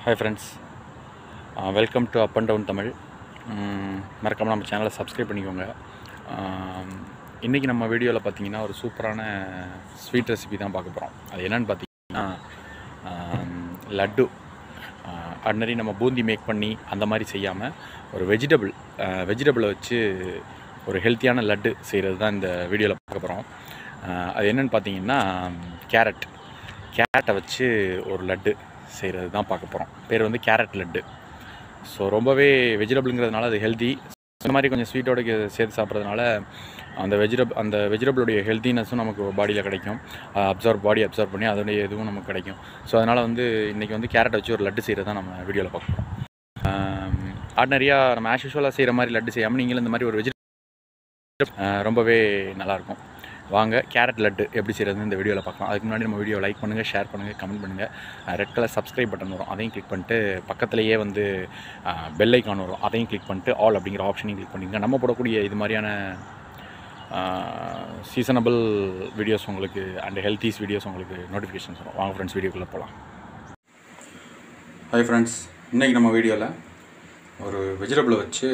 hi friends welcome to up and down Tamil மறக்காமல் நம்ம சேனலை சப்ஸ்கிரைப் பண்ணிக்கோங்க இன்றைக்கி நம்ம வீடியோவில் பார்த்தீங்கன்னா ஒரு சூப்பரான ஸ்வீட் ரெசிபி தான் பார்க்க போகிறோம் அது என்னென்னு பார்த்தீங்கன்னா ஆம், லட்டு ஆர்டினரி நம்ம பூந்தி மேக் பண்ணி அந்த மாதிரி செய்யாமல் ஒரு வெஜிடபிள் வெஜிடபிளை வச்சு ஒரு ஹெல்த்தியான லட்டு செய்கிறது தான் இந்த வீடியோவில் பார்க்க போகிறோம் அது என்னென்னு பார்த்தீங்கன்னா கேரட் கேரட்டை வச்சு ஒரு லட்டு செய்கிறது தான் பார்க்க போகிறோம் பேர் வந்து கேரட் லட்டு ஸோ ரொம்பவே வெஜிடபிளுங்கிறதுனால அது ஹெல்தி இந்த மாதிரி கொஞ்சம் ஸ்வீட்டோட சேர்த்து சாப்பிட்றதுனால அந்த வெஜிடப் அந்த வெஜிடபிளுடைய ஹெல்த்தினஸும் நமக்கு பாடியில் கிடைக்கும் அப்சர்வ் பாடி அப்சர்வ் பண்ணி அதோடைய இதுவும் நமக்கு கிடைக்கும் ஸோ அதனால் வந்து இன்றைக்கி வந்து கேரட்டை வச்சு ஒரு லட்டு செய்கிறது தான் நம்ம வீடியோவில் பார்க்க போகிறோம் ஆர்டினரியாக நம்ம ஆஸ் யூஸ்வலாக செய்கிற மாதிரி லட்டு செய்யாமல் நீங்களும் இந்த மாதிரி ஒரு வெஜிடபிள் ரொம்பவே நல்லாயிருக்கும் வாங்க கேரட் லட்டு எப்படி செய்கிறது இந்த வீடியோவில் பார்க்கலாம் அதுக்கு முன்னாடி நம்ம வீடியோ லைக் பண்ணுங்கள் ஷேர் பண்ணுங்கள் கமெண்ட் பண்ணுங்கள் ரெட் கலர் சப்ஸ்கிரைப் பட்டன் வரும் அதையும் கிளிக் பண்ணிட்டு பக்கத்துலேயே வந்து பெல் ஐக்கான் வரும் அதையும் கிளிக் பண்ணிட்டு ஆல் அப்படிங்கிற ஆப்ஷனையும் கிளிக் பண்ணிங்க நம்ம போடக்கூடிய இது மாதிரியான சீசனபிள் வீடியோஸ் உங்களுக்கு அண்ட் ஹெல்த்திஸ் வீடியோஸ் உங்களுக்கு நோட்டிஃபிகேஷன்ஸ் வரும் வாங்க ஃப்ரெண்ட்ஸ் வீடியோக்குள்ளே போகலாம் ஹாய் ஃப்ரெண்ட்ஸ் இன்றைக்கி நம்ம வீடியோவில் ஒரு வெஜிடபிளை வச்சு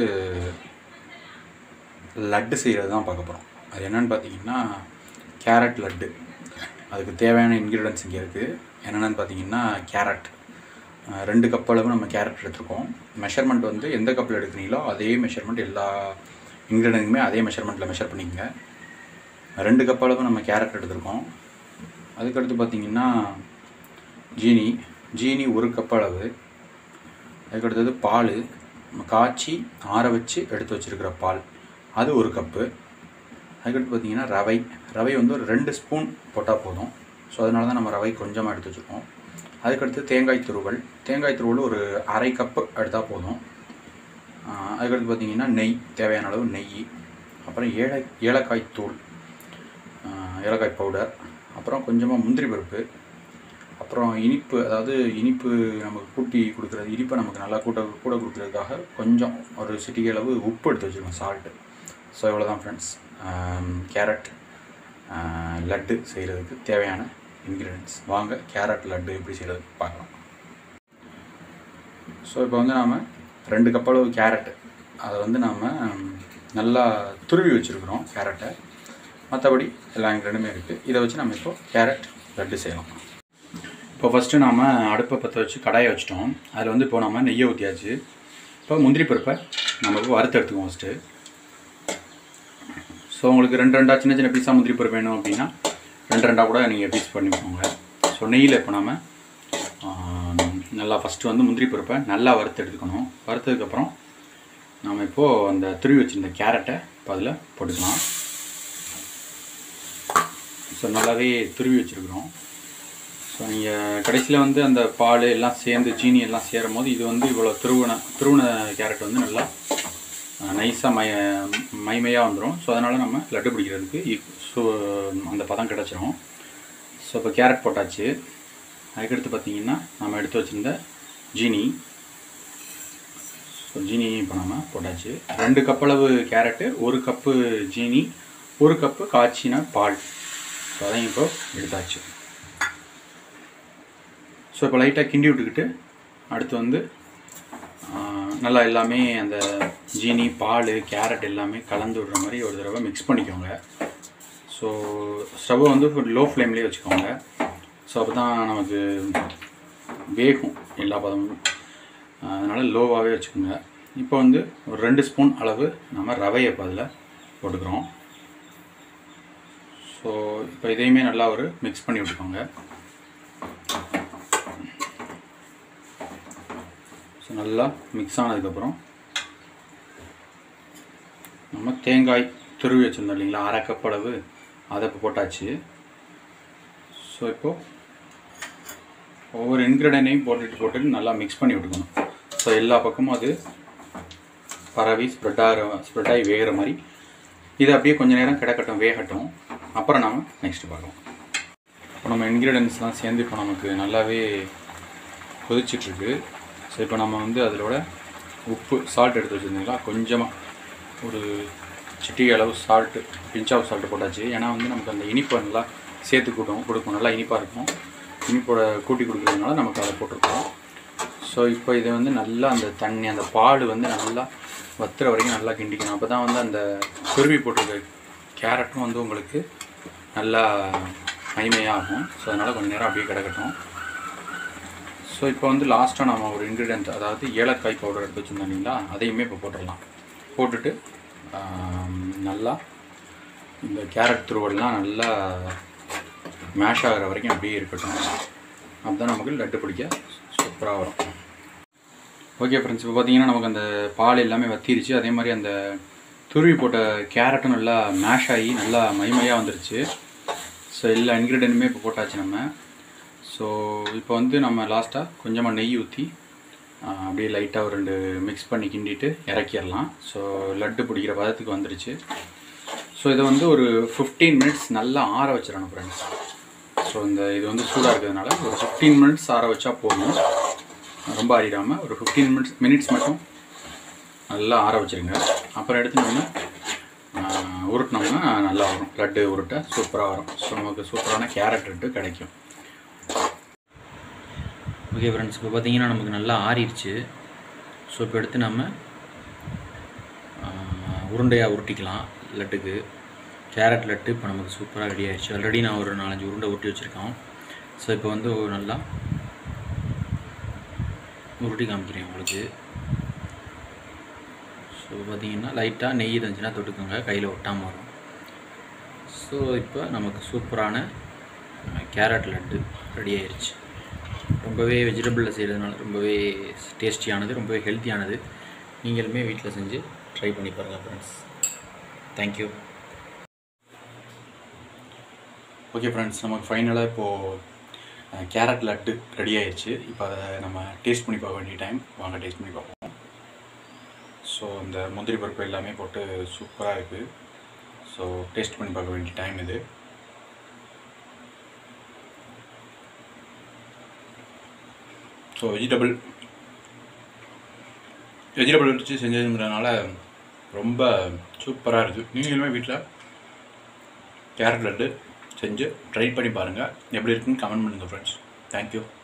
லட்டு செய்கிறது தான் பார்க்க போகிறோம் அது என்னென்னு பார்த்தீங்கன்னா கேரட் லட்டு அதுக்கு தேவையான இன்க்ரீடியன்ஸ் இங்கே இருக்குது என்னென்னு பார்த்தீங்கன்னா கேரட் அஹ் ரெண்டு கப் அளவு நம்ம கேரட் எடுத்துருக்கோம் மெஷர்மெண்ட் வந்து எந்த கப்பில் எடுக்கிறீங்களோ அதே மெஷர்மெண்ட் எல்லா இன்க்ரீடியன்ட்டுமே அதே மெஷர்மெண்ட்டில் மெஷர் பண்ணிக்கங்க ரெண்டு கப் அளவு நம்ம கேரட் எடுத்திருக்கோம் அதுக்கடுத்து பார்த்தீங்கன்னா ஜீனி ஜீனி ஒரு கப் அளவு அதுக்கடுத்தது பால் நம்ம காய்ச்சி ஆற வச்சு எடுத்து வச்சுருக்கிற பால் அது ஒரு கப்பு அதுக்கடுத்து பார்த்தீங்கன்னா ரவை ரவை வந்து ஒரு ரெண்டு ஸ்பூன் போட்டால் போதும் ஸோ அதனால தான் நம்ம ரவை கொஞ்சமாக எடுத்து வச்சுருக்கோம் அதுக்கடுத்து தேங்காய் துருவல் தேங்காய் துருவல் ஒரு அரை கப்பு எடுத்தால் போதும் ஆஹ் அதுக்கடுத்து பார்த்தீங்கன்னா நெய் தேவையான அளவு நெய் அப்புறம் ஏல ஏலக்காய் தூள் ஆஹ் ஏலக்காய் பவுடர் அப்புறம் கொஞ்சமாக முந்திரி பருப்பு அப்புறம் இனிப்பு அதாவது இனிப்பு நமக்கு கூட்டி கொடுக்குறது இனிப்பை நமக்கு நல்லா கூட்ட கூட கொடுக்குறதுக்காக கொஞ்சம் ஒரு சிட்டிகை அளவு உப்பு எடுத்து வச்சுருக்கோம் சால்ட்டு ஸோ இவ்வளோ தான் ஃப்ரெண்ட்ஸ் கேரட் லட்டு செய்கிறதுக்கு தேவையான இன்க்ரீடியன்ஸ் வாங்க கேரட் லட்டு எப்படி செய்கிறது பார்க்கலாம் ஸோ இப்போ வந்து நாம் ரெண்டு கப் அளவு கேரட் அதை வந்து நாம் நல்லா துருவி வச்சுருக்குறோம் கேரட்டை மற்றபடி எல்லா இன்க்ரீடியமே இருக்குது இதை வச்சு நம்ம இப்போ கேரட் லட்டு செய்யலாம் இப்போ ஃபஸ்ட்டு நாம் அடுப்பை பற்ற வச்சு கடாயை வச்சிட்டோம் அதில் வந்து இப்போ நம்ம நெய்யை ஊற்றியாச்சு இப்போ முந்திரி பருப்பை நம்ம இப்போ வறுத்து எடுத்துக்குவோம் ஃபஸ்ட்டு ஸோ உங்களுக்கு ரெண்டு ரெண்டாக சின்ன சின்ன பீஸாக முந்திரி பருப்பு வேணும் அப்படின்னா ரெண்டு ரெண்டாக கூட நீங்கள் பீஸ் பண்ணிக்கோங்க ஸோ நெய்யில் இப்போ நம்ம நல்லா ஃபஸ்ட்டு வந்து முந்திரி பருப்பை நல்லா வறுத்து எடுத்துக்கணும் வறுத்ததுக்கப்புறம் நாம் இப்போது அந்த துருவி வச்சுருந்த கேரட்டை இப்போ அதில் போட்டுக்கலாம் ஸோ நல்லாவே துருவி வச்சுருக்குறோம் ஸோ நீங்கள் கடைசியில் வந்து அந்த பால் எல்லாம் சேர்ந்து சீனி எல்லாம் சேரும் போது இது வந்து இவ்வளோ துருவன துருவன கேரட் வந்து நல்லா நைஸாக மை மைமையாக வந்துடும் ஸோ அதனால் நம்ம லட்டு பிடிக்கிறதுக்கு ஈக்- ஸோ அந்த பதம் கிடச்சிரும் ஸோ இப்போ கேரட் போட்டாச்சு அதுக்கடுத்து பார்த்தீங்கன்னா நம்ம எடுத்து வச்சுருந்த ஜீனி ஸோ ஜீனி இப்போ நம்ம போட்டாச்சு ரெண்டு கப் அளவு கேரட்டு ஒரு கப்பு ஜீனி ஒரு கப்பு காய்ச்சின பால் ஸோ அதையும் இப்போ எடுத்தாச்சு ஸோ இப்போ லைட்டாக கிண்டி விட்டுக்கிட்டு அடுத்து வந்து ஆ, நல்லா எல்லாமே அந்த ஜீனி பால் கேரட் எல்லாமே கலந்து விடுற மாதிரி ஒரு தடவை மிக்ஸ் பண்ணிக்கோங்க ஸோ ஸ்டவ்வை வந்து லோ ஃப்ளேம்லேயே வச்சுக்கோங்க ஸோ அப்போ தான் நமக்கு வேகும் எல்லா பதமும் அதனால் லோவாகவே வச்சுக்கோங்க இப்போ வந்து ஒரு ரெண்டு ஸ்பூன் அளவு நம்ம ரவையை இப்போ அதில் போட்டுக்கிறோம் ஸோ இப்போ இதையுமே நல்லா ஒரு மிக்ஸ் பண்ணி விட்டுக்கோங்க ஸோ நல்லா மிக்ஸ் ஆனதுக்கப்புறம் நம்ம தேங்காய் துருவி வச்சுருந்தோம் இல்லைங்களா அரை கப் அளவு அதை இப்போ போட்டாச்சு ஸோ இப்போது ஒவ்வொரு இன்க்ரீடியனையும் போட்டுட்டு போட்டுட்டு நல்லா மிக்ஸ் பண்ணி விட்டுக்கணும் ஸோ எல்லா பக்கமும் அது பரவி ஸ்ப்ரெட் ஆகிற ஸ்ப்ரெட் ஆகி வேகிற மாதிரி இது அப்படியே கொஞ்ச நேரம் கிடக்கட்டும் வேகட்டும் அப்புறம் நாம் நெக்ஸ்ட் பார்க்கலாம் இப்போ நம்ம இன்க்ரீடியன்ஸ்லாம் சேர்ந்து இப்போ நமக்கு நல்லாவே கொதிச்சிட்ருக்கு ஸோ இப்போ நம்ம வந்து அதிலோட உப்பு சால்ட் எடுத்து வச்சுருந்தீங்களா கொஞ்சமாக ஒரு சிட்டிகை அளவு சால்ட்டு பிஞ்ச் ஆஃப் சால்ட்டு போட்டாச்சு ஏன்னா வந்து நமக்கு அந்த இனிப்பை நல்லா சேர்த்து கூட்டும் கொடுக்கும் நல்லா இனிப்பாக இருக்கும் இனிப்போட கூட்டி கொடுக்குறதுனால நமக்கு அதை போட்டிருக்கோம் ஸோ இப்போ இதை வந்து நல்லா அந்த தண்ணி அந்த பால் வந்து நல்லா வத்துற வரைக்கும் நல்லா கிண்டிக்கணும் அப்போ தான் வந்து அந்த துருவி போட்டிருக்க கேரட்டும் வந்து உங்களுக்கு நல்லா மைமையாகும் ஸோ அதனால் கொஞ்சம் நேரம் அப்படியே கிடக்கட்டும் ஸோ இப்போ வந்து லாஸ்ட்டாக நம்ம ஒரு இன்க்ரீடியன்ட் அதாவது ஏலக்காய் பவுடர் எடுத்து வச்சுருந்தோம் இல்லைங்களா அதையுமே இப்போ போட்டுடலாம் போட்டுட்டு ஆம், நல்லா இந்த கேரட் துருவல்லாம் நல்லா மேஷ் ஆகிற வரைக்கும் அப்படியே இருக்கட்டும் அதுதான் நமக்கு லட்டு பிடிக்க சூப்பராக வரும் ஓகே ஃப்ரெண்ட்ஸ் இப்போ பார்த்தீங்கன்னா நமக்கு அந்த பால் எல்லாமே வத்திருச்சு அதே மாதிரி அந்த துருவி போட்ட கேரட்டும் நல்லா மேஷ் ஆகி நல்லா மைமையாக வந்துருச்சு ஸோ எல்லா இன்க்ரீடியன்ட்டுமே இப்போ போட்டாச்சு நம்ம ஸோ இப்போ வந்து நம்ம லாஸ்ட்டாக கொஞ்சமாக நெய் ஊற்றி அப்படியே லைட்டாக ஒரு ரெண்டு மிக்ஸ் பண்ணி கிண்டிட்டு இறக்கிடலாம் ஸோ லட்டு பிடிக்கிற பதத்துக்கு வந்துருச்சு ஸோ இதை வந்து ஒரு ஃபிஃப்டீன் மினிட்ஸ் நல்லா ஆற வச்சிடணும் ஃப்ரெண்ட்ஸ் ஸோ இந்த இது வந்து சூடாக இருக்கிறதுனால ஒரு ஃபிஃப்டீன் மினிட்ஸ் ஆற வச்சா போதும் ரொம்ப ஆறிடாமல் ஒரு ஃபிஃப்டீன் மினிட்ஸ் மினிட்ஸ் மட்டும் நல்லா ஆற வச்சுருங்க அப்புறம் எடுத்து நம்ம ஆஹ், உருட்டினோம்னா நல்லா வரும் லட்டு உருட்டை சூப்பராக வரும் ஸோ நமக்கு சூப்பரான கேரட் லட்டு கிடைக்கும் ஓகே ஃப்ரெண்ட்ஸ் இப்போ பார்த்தீங்கன்னா நமக்கு நல்லா ஆறிடுச்சு ஸோ இப்போ எடுத்து நம்ம ஆஹ், உருண்டையாக உருட்டிக்கலாம் லட்டுக்கு கேரட் லட்டு இப்போ நமக்கு சூப்பராக ரெடி ஆயிடுச்சு ஆல்ரெடி நான் ஒரு நாலஞ்சு உருண்டை உருட்டி வச்சுருக்கோம் ஸோ இப்போ வந்து ஒரு நல்லா உருட்டி காமிக்கிறேன் உங்களுக்கு ஸோ பார்த்தீங்கன்னா லைட்டாக நெய் இருந்துச்சுன்னா தொட்டுக்கோங்க கையில் ஒட்டாமல் வரும் ஸோ இப்போ நமக்கு சூப்பரான கேரட் லட்டு ரெடி ஆயிருச்சு ரொம்பவே வெஜிடபிளில் செய்கிறதுனால ரொம்பவே டேஸ்டியானது ரொம்பவே ஹெல்த்தியானது நீங்களுமே வீட்டில் செஞ்சு ட்ரை பண்ணி பாருங்கள் ஃப்ரெண்ட்ஸ் தேங்க்யூ ஓகே ஃப்ரெண்ட்ஸ் நமக்கு ஃபைனலாக இப்போது கேரட் லட்டு ரெடி ஆயிடுச்சு இப்போ அதை நம்ம டேஸ்ட் பண்ணி பார்க்க வேண்டிய டைம் வாங்க டேஸ்ட் பண்ணி பார்ப்போம் ஸோ இந்த முந்திரி பருப்பு எல்லாமே போட்டு சூப்பராக இருக்குது ஸோ டேஸ்ட் பண்ணி பார்க்க வேண்டிய டைம் இது ஸோ வெஜிடபிள் வெஜிடபிள் வச்சு செஞ்சதுங்கிறதுனால ரொம்ப சூப்பராக இருக்குது நீங்களுமே வீட்டில் கேரட் லட்டு செஞ்சு ட்ரை பண்ணி பாருங்கள் எப்படி இருக்குன்னு கமெண்ட் பண்ணுங்கள் ஃப்ரெண்ட்ஸ் தேங்க்யூ